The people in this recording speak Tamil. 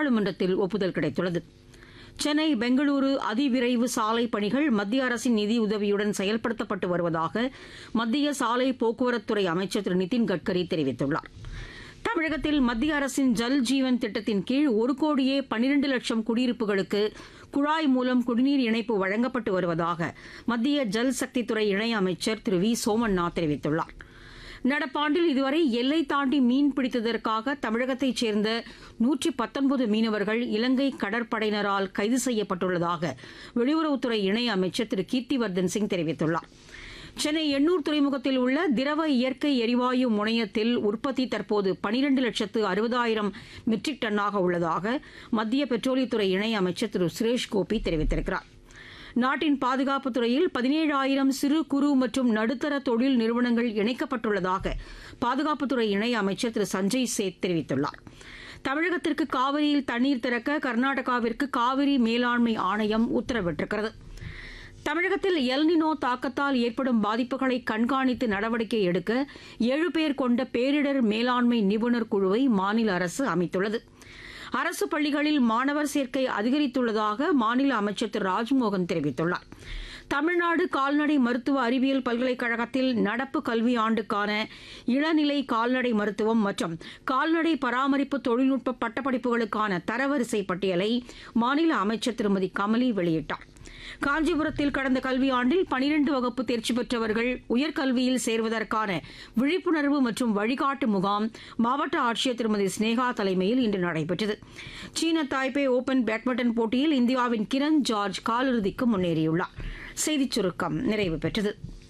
நாடாளுமன்றத்தில் ஒப்புதல் கிடைத்துள்ளது சென்னை பெங்களூரு அதிவிரைவு சாலை பணிகள் மத்திய அரசின் நிதியுதவியுடன் செயல்படுத்தப்பட்டு வருவதாக மத்திய சாலை போக்குவரத்துறை அமைச்சர் திரு நிதின் கட்கரி தெரிவித்துள்ளார் தமிழகத்தில் மத்திய அரசின் ஜல் ஜீவன் திட்டத்தின் கீழ் ஒரு கோடியே பனிரண்டு லட்சம் குடியிருப்புகளுக்கு குழாய் மூலம் குடிநீர் இணைப்பு வழங்கப்பட்டு வருவதாக மத்திய ஜல் சக்தித்துறை இணையமைச்சர் திரு வி சோமண்ணா தெரிவித்துள்ளார் நடப்பாண்டில் இதுவரை எல்லை தாண்டி மீன் பிடித்ததற்காக தமிழகத்தைச் சேர்ந்த நூற்றி பத்தொன்பது மீனவர்கள் இலங்கை கடற்படையினரால் கைது செய்யப்பட்டுள்ளதாக வெளியுறவுத்துறை இணையமைச்சர் திரு கீர்த்திவர்தன் சிங் தெரிவித்துள்ளார் சென்னை எண்ணூர் துறைமுகத்தில் உள்ள திரவ இயற்கை எரிவாயு முனையத்தில் உற்பத்தி தற்போது பனிரண்டு லட்சத்து அறுபதாயிரம் மெட்ரிக் டன்னாக உள்ளதாக மத்திய பெட்ரோலியத்துறை இணையமைச்சர் திரு சுரேஷ் கோபி தெரிவித்திருக்கிறார் நாட்டின் பாதுகாப்புத் துறையில் பதினேழாயிரம் சிறு குறு மற்றும் நடுத்தர தொழில் நிறுவனங்கள் இணைக்கப்பட்டுள்ளதாக பாதுகாப்புத்துறை இணை அமைச்சர் திரு சஞ்சய் சேத் தெரிவித்துள்ளார் தமிழகத்திற்கு காவிரியில் தண்ணீர் திறக்க கர்நாடகாவிற்கு காவிரி மேலாண்மை ஆணையம் உத்தரவிட்டிருக்கிறது தமிழகத்தில் எல்னினோ தாக்கத்தால் ஏற்படும் பாதிப்புகளை கண்காணித்து நடவடிக்கை எடுக்க ஏழு பேர் கொண்ட பேரிடர் மேலாண்மை நிபுணர் குழுவை மாநில அரசு அமைத்துள்ளது அரசு பள்ளிகளில் மாணவர் சேர்க்கை அதிகரித்துள்ளதாக மாநில அமைச்சர் திரு ராஜ்மோகன் தெரிவித்துள்ளார் தமிழ்நாடு கால்நடை மருத்துவ அறிவியல் பல்கலைக்கழகத்தில் நடப்பு கல்வி ஆண்டுக்கான இளநிலை கால்நடை மருத்துவம் மற்றும் கால்நடை பராமரிப்பு தொழில்நுட்ப பட்டப்படிப்புகளுக்கான தரவரிசை பட்டியலை மாநில அமைச்சர் திருமதி கமலி வெளியிட்டார் காஞ்சிபுரத்தில் கடந்த கல்வியாண்டில் பனிரெண்டு வகுப்பு தேர்ச்சி பெற்றவர்கள் உயர்கல்வியில் சேர்வதற்கான விழிப்புணர்வு மற்றும் வழிகாட்டு முகாம் மாவட்ட ஆட்சியர் திருமதி ஸ்னேகா தலைமையில் இன்று நடைபெற்றது சீன தாய்பே ஓபன் பேட்மிண்டன் போட்டியில் இந்தியாவின் கிரண் ஜார்ஜ் காலிறுதிக்கு முன்னேறியுள்ளார் செய்திச் சுருக்கம் நிறைவு பெற்றது